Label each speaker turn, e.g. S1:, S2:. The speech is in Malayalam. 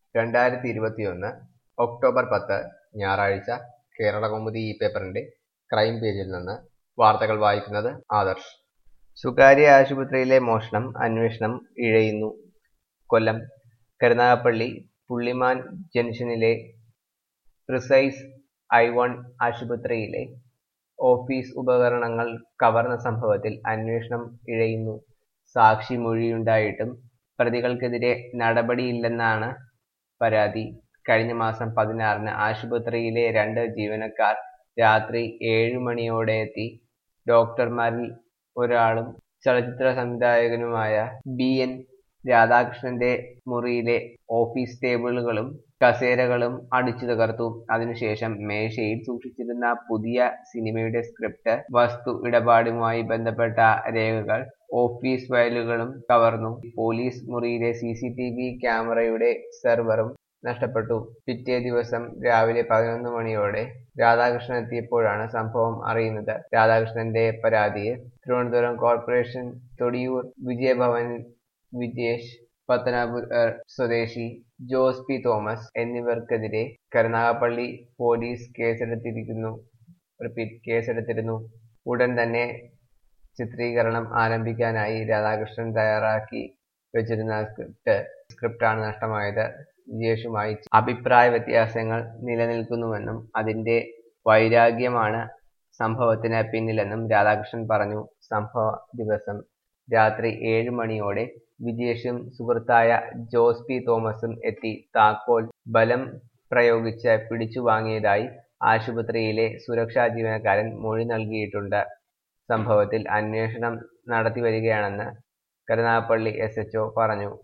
S1: രണ്ടായിരത്തി ഇരുപത്തിയൊന്ന് ഒക്ടോബർ പത്ത് ഞായറാഴ്ച കേരളകൗമുദി ഈ പേപ്പറിന്റെ ക്രൈം പേജിൽ നിന്ന് വാർത്തകൾ വായിക്കുന്നത് ആദർശ് സ്വകാര്യ ആശുപത്രിയിലെ മോഷണം അന്വേഷണം ഇഴയുന്നു കൊല്ലം കരുനാഗപ്പള്ളി പുള്ളിമാൻ ജംഗ്ഷനിലെ പ്രിസൈസ് ഐ വൺ ആശുപത്രിയിലെ ഓഫീസ് ഉപകരണങ്ങൾ കവർന്ന സംഭവത്തിൽ അന്വേഷണം ഇഴയുന്നു സാക്ഷി മൊഴിയുണ്ടായിട്ടും പ്രതികൾക്കെതിരെ നടപടിയില്ലെന്നാണ് പരാതി കഴിഞ്ഞ മാസം പതിനാറിന് ആശുപത്രിയിലെ രണ്ട് ജീവനക്കാർ രാത്രി ഏഴ് മണിയോടെ എത്തി ഡോക്ടർമാരിൽ ഒരാളും ചലച്ചിത്ര സംവിധായകനുമായ ബി എൻ രാധാകൃഷ്ണന്റെ മുറിയിലെ ഓഫീസ് ടേബിളുകളും കസേരകളും അടിച്ചു തകർത്തു അതിനുശേഷം മേശയിൽ സൂക്ഷിച്ചിരുന്ന പുതിയ സിനിമയുടെ സ്ക്രിപ്റ്റ് വസ്തു ഇടപാടുമായി ബന്ധപ്പെട്ട രേഖകൾ ഓഫീസ് ഫയലുകളും കവർന്നു പോലീസ് മുറിയിലെ സി സി ടി വി ക്യാമറയുടെ സെർവറും നഷ്ടപ്പെട്ടു പിറ്റേ ദിവസം രാവിലെ പതിനൊന്ന് മണിയോടെ രാധാകൃഷ്ണൻ എത്തിയപ്പോഴാണ് സംഭവം അറിയുന്നത് രാധാകൃഷ്ണന്റെ പരാതിയിൽ തിരുവനന്തപുരം കോർപ്പറേഷൻ തൊടിയൂർ വിജയഭവനിൽ വിജേഷ് പത്തനാപുര സ്വദേശി ജോസ് പി തോമസ് എന്നിവർക്കെതിരെ കരുനാഗപ്പള്ളി പോലീസ് കേസെടുത്തിരിക്കുന്നു റിപ്പീറ്റ് കേസെടുത്തിരുന്നു ഉടൻ തന്നെ ചിത്രീകരണം ആരംഭിക്കാനായി രാധാകൃഷ്ണൻ തയ്യാറാക്കി വെച്ചിരുന്ന സ്ക്രിപ്റ്റ് സ്ക്രിപ്റ്റാണ് നഷ്ടമായത് വിജേഷുമായി അഭിപ്രായ വ്യത്യാസങ്ങൾ നിലനിൽക്കുന്നുവെന്നും അതിന്റെ വൈരാഗ്യമാണ് സംഭവത്തിന് പിന്നിലെന്നും രാധാകൃഷ്ണൻ പറഞ്ഞു സംഭവ ദിവസം രാത്രി ഏഴ് മണിയോടെ വിജേഷും സുഹൃത്തായ ജോസ് പി തോമസും എത്തി താക്കോൽ ബലം പ്രയോഗിച്ച് പിടിച്ചു വാങ്ങിയതായി ആശുപത്രിയിലെ സുരക്ഷാ ജീവനക്കാരൻ മൊഴി നൽകിയിട്ടുണ്ട് സംഭവത്തിൽ അന്വേഷണം നടത്തിവരികയാണെന്ന് കരുനാഗപ്പള്ളി എസ് എച്ച്ഒ പറഞ്ഞു